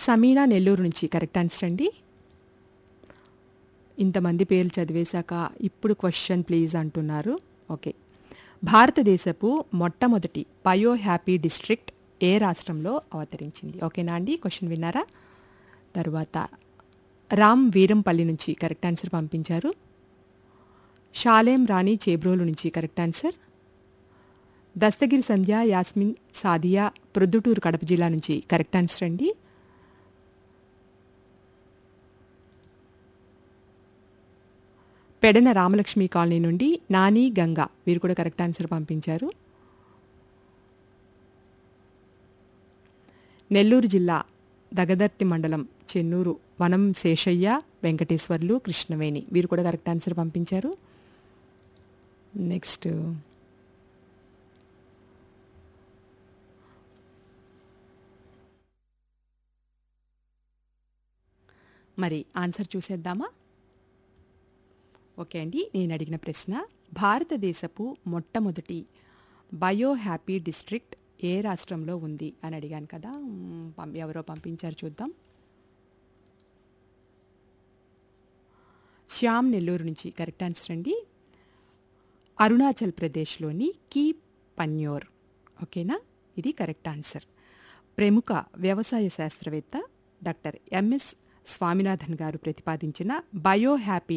సమీనా నెల్లూరు నుంచి correct answer అండి ఇంతమంది పేర్లు చదివేశాక ఇప్పుడు క్వశ్చన్ ప్లీజ్ అంటున్నారు ఓకే భారతదేశపు మొట్టమొదటి బయో హ్యాపీ డిస్ట్రిక్ట్ ఏ రాష్ట్రంలో అవతరించింది ఓకేనా అండి క్వశ్చన్ విన్నారా తర్వాత రామ్ వీరంపల్లి నుంచి కరెక్ట్ ఆన్సర్ పంపించారు షాలేం రాణి చేబ్రోలు నుంచి కరెక్ట్ ఆన్సర్ దస్తగిరి సంధ్య యాస్మిన్ సాదియా ప్రొద్దుటూరు కడప జిల్లా నుంచి కరెక్ట్ ఆన్సర్ అండి పెడన రామలక్ష్మి కాలనీ నుండి నాని గంగా వీరు కూడా కరెక్ట్ ఆన్సర్ పంపించారు నెల్లూరు జిల్లా దగదర్తి మండలం చెన్నూరు వనం శేషయ్య వెంకటేశ్వర్లు కృష్ణవేణి వీరు కూడా కరెక్ట్ ఆన్సర్ పంపించారు నెక్స్ట్ మరి ఆన్సర్ చూసేద్దామా ఓకే అండి నేను అడిగిన ప్రశ్న భారతదేశపు మొట్టమొదటి బయో హ్యాపీ డిస్ట్రిక్ట్ ఏ రాష్ట్రంలో ఉంది అని అడిగాను కదా మ్, పం- ఎవరో పంపించారు చూద్దాం శ్యామ్ నెల్లూరు నుంచి కరెక్ట్ ఆన్సర్ అండి అరుణాచల్ ప్రదేశ్లోని కీ పన్యోర్ ఓకేనా ఇది కరెక్ట్ ఆన్సర్ ప్రముఖ వ్యవసాయ శాస్త్రవేత్త డాక్టర్ ఎంఎస్ స్వామినాథన్ గారు ప్రతిపాదించిన బయో హ్యాపీ